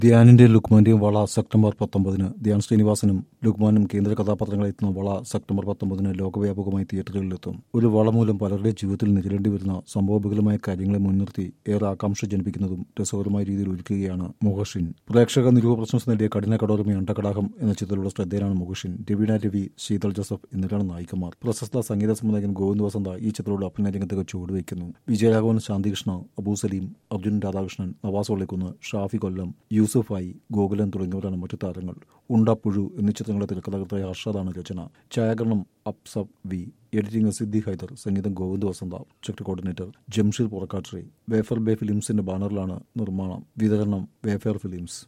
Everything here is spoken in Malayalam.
ധ്യാനിന്റെ ലുക്മാന്റെയും വള സെപ്റ്റംബർ പത്തൊമ്പതിന് ധ്യാൻ ശ്രീനിവാസനും ലുക്മാനും കേന്ദ്ര കഥാപാത്രങ്ങളെത്തുന്ന വള സെപ്റ്റംബർ പത്തൊമ്പതിന് ലോകവ്യാപകമായി തിയേറ്ററുകളിലെത്തും ഒരു വള മൂലം പലരുടെ ജീവിതത്തിൽ നേരിടേണ്ടി വരുന്ന സംഭവബഹുലമായ കാര്യങ്ങളെ മുൻനിർത്തി ഏറെ ആകാംക്ഷ ജനിപ്പിക്കുന്നതും രസകരമായ രീതിയിൽ ഒരുക്കുകയാണ് മുഹഷിൻ പ്രേക്ഷക നിരൂപ പ്രശംസ നേടിയ കഠിന കടോർമി അണ്ടകടാഹം എന്ന ചിത്രത്തിലൂടെ ശ്രദ്ധേയനാണ് മുഹഷിൻ രവീണ രവി ശീതൾ ജോസഫ് എന്നിവരാണ് നായികമാർ പ്രശസ്ത സംഗീത സംവിധായകൻ ഗോവിന്ദ് വസന്ത ഈ ചിത്രത്തോട് അഭിനയ രംഗത്തേക്ക് ചുവടുവയ്ക്കുന്നു വിജയരാഘവൻ ശാന്തികൃഷ്ണ അബൂ സലീം അർജുൻ രാധാകൃഷ്ണൻ നവാസ് ഒള്ളിക്കുന്ന് ഷാഫി കൊല്ലം യൂസുഫായി ഗോകുലൻ തുടങ്ങിയവരാണ് മറ്റു താരങ്ങൾ ഉണ്ടപ്പുഴു എന്നീ ചിത്രങ്ങളുടെ തിരക്കഥാകൃത്തായ ഹർഷദാണ് രചന ഛായാഗ്രഹണം അപ്സബ് വി എഡിറ്റിംഗ് സിദ്ധി ഹൈദർ സംഗീതം ഗോവിന്ദ് വസന്ത പ്രൊജക്ട് കോർഡിനേറ്റർ ജംഷീർ പുറക്കാട്രി വേഫർ ബേ ഫിലിംസിന്റെ ബാനറിലാണ് നിർമ്മാണം വിതരണം വേഫെയർ ഫിലിംസ്